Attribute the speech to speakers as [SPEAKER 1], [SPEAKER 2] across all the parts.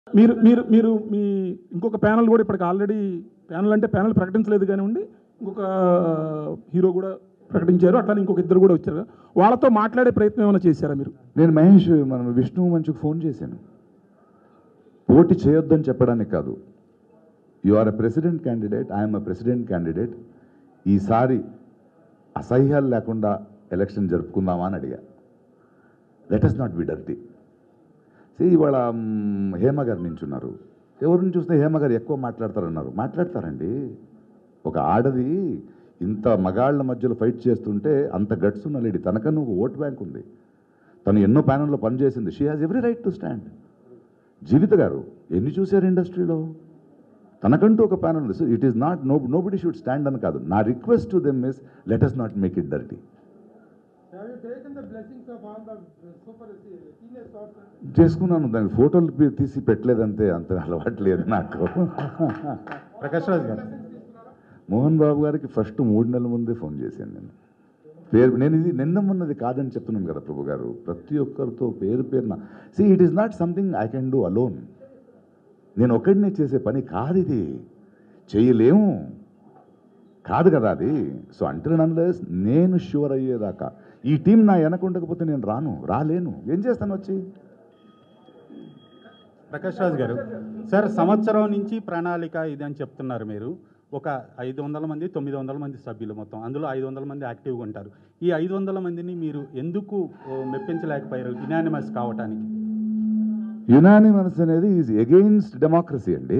[SPEAKER 1] మీరు మీరు మీరు మీ ఇంకొక ప్యానల్ కూడా ఇప్పటికి ఆల్రెడీ ప్యానల్ అంటే ప్యానల్ ప్రకటించలేదు కానివ్వండి ఇంకొక హీరో కూడా ప్రకటించారు అట్లా ఇంకొక ఇద్దరు కూడా వచ్చారు వాళ్ళతో మాట్లాడే ప్రయత్నం ఏమైనా చేశారా మీరు
[SPEAKER 2] నేను మహేష్ మనం విష్ణు మంచుకు ఫోన్ చేశాను పోటీ చేయొద్దని చెప్పడానికి కాదు you are a president candidate I'm a president candidate ఈసారి అసహ్యాలు లేకుండా ఎలక్షన్ జరుపుకుందామా అని అడిగా let us not be dirty say ఇవాళ మ్, హేమ గారు నించున్నారు ఎవరిని చూస్తే హేమ గారు ఎక్కువ మాట్లాడతారన్నారు మాట్లాడతారండి ఒక ఆడది ఇంత మగాళ్ళ మధ్యలో ఫైట్ చేస్తుంటే అంత గట్స్ ఉన్న లేడీ తనకన్నా ఒక ఓట్ బ్యాంక్ ఉంది తను ఎన్నో ప్యానల్లో పనిచేసింది she has every right to stand Jeevitha garu ఎన్ని చూశారు ఇండస్ట్రీలో తనకంటూ ఒక ప్యానల్ ఉంది so it is not no no body should stand అని కాదు నా request to them is let us not make it dirty
[SPEAKER 3] Have you taken the blessings of all the uh, super senior stars?
[SPEAKER 2] చేసుకున్నాను దానికి ఫోటోలు P- తీసి పెట్టలేదంతే అంత అలవాటు లేదు నాకు
[SPEAKER 4] ప్రకాష్ రాజ్ గారు
[SPEAKER 2] మోహన్ బాబు గారికి ఫస్ట్ మూడు నెలల ముందే ఫోన్ చేశాను నేను పేరు నేను ఇది నిన్న మొన్నది కాదని చెప్తున్నాను కదా ప్రభు గారు ప్రతి ఒక్కరితో పేరు పేరున see it is not something I can do alone నేను ఒక్కడినే చేసే పని కాదు ఇది చేయలేము కాదు కదా అది సో అంటే నన్లెస్ నేను షూర్ అయ్యేదాకా ఈ టీం నా వెనక ఉండకపోతే నేను రాను రాలేను ఏం చేస్తాను వచ్చి
[SPEAKER 4] ప్రకాష్ రాజ్ గారు సార్ సంవత్సరం నుంచి ప్రణాళిక ఇది అని చెప్తున్నారు మీరు ఒక ఐదు వందల మంది తొమ్మిది వందల మంది సభ్యులు మొత్తం అందులో ఐదు వందల మంది యాక్టివ్గా ఉంటారు ఈ ఐదు వందల మందిని మీరు ఎందుకు ఓ, మెప్పించలేకపోయారు ఇనానిమస్ కావటానికి
[SPEAKER 2] యునానిమస్ అనేది ఈజ్ ఎగెయిన్స్ట్ డెమోక్రసీ అండి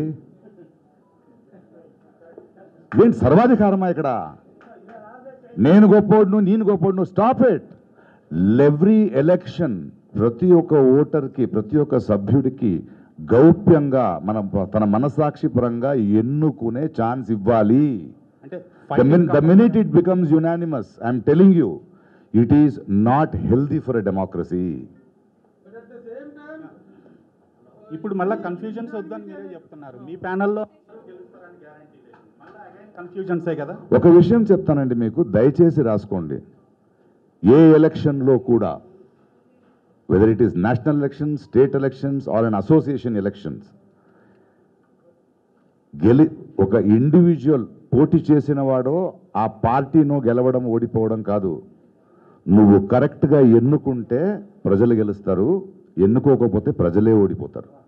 [SPEAKER 2] ఏంటి సర్వాధికారమా ఇక్కడ నేను గొప్పోడును నేను గొప్పోడును స్టాప్ ఇట్ ఎవ్రీ ఎలక్షన్ ప్రతి ఒక్క ఓటర్కి ప్రతి ఒక్క సభ్యుడికి గౌప్యంగా మనం తన మనసాక్షి పరంగా ఎన్నుకునే ఛాన్స్ ఇవ్వాలి
[SPEAKER 4] అంటే
[SPEAKER 2] The,
[SPEAKER 4] fighting
[SPEAKER 2] min, the
[SPEAKER 4] కాకుండా-
[SPEAKER 2] minute it becomes unanimous, I'm telling you, it is not healthy for a democracy.
[SPEAKER 3] But at the same time,
[SPEAKER 4] ఇప్పుడు మళ్ళీ కన్ఫ్యూజన్స్ వద్దని మీరే చెప్తున్నారు మీ ప్యానల్లో కన్ఫ్యూజన్సే కదా
[SPEAKER 2] ఒక విషయం చెప్తానండి మీకు దయచేసి రాసుకోండి ఏ ఎలక్షన్లో కూడా whether it is national elections state elections or an association elections గెలి ఒక ఇండివిజువల్ పోటీ చేసిన వాడో ఆ పార్టీనో గెలవడం ఓడిపోవడం కాదు నువ్వు కరెక్ట్గా ఎన్నుకుంటే ప్రజలు గెలుస్తారు ఎన్నుకోకపోతే ప్రజలే ఓడిపోతారు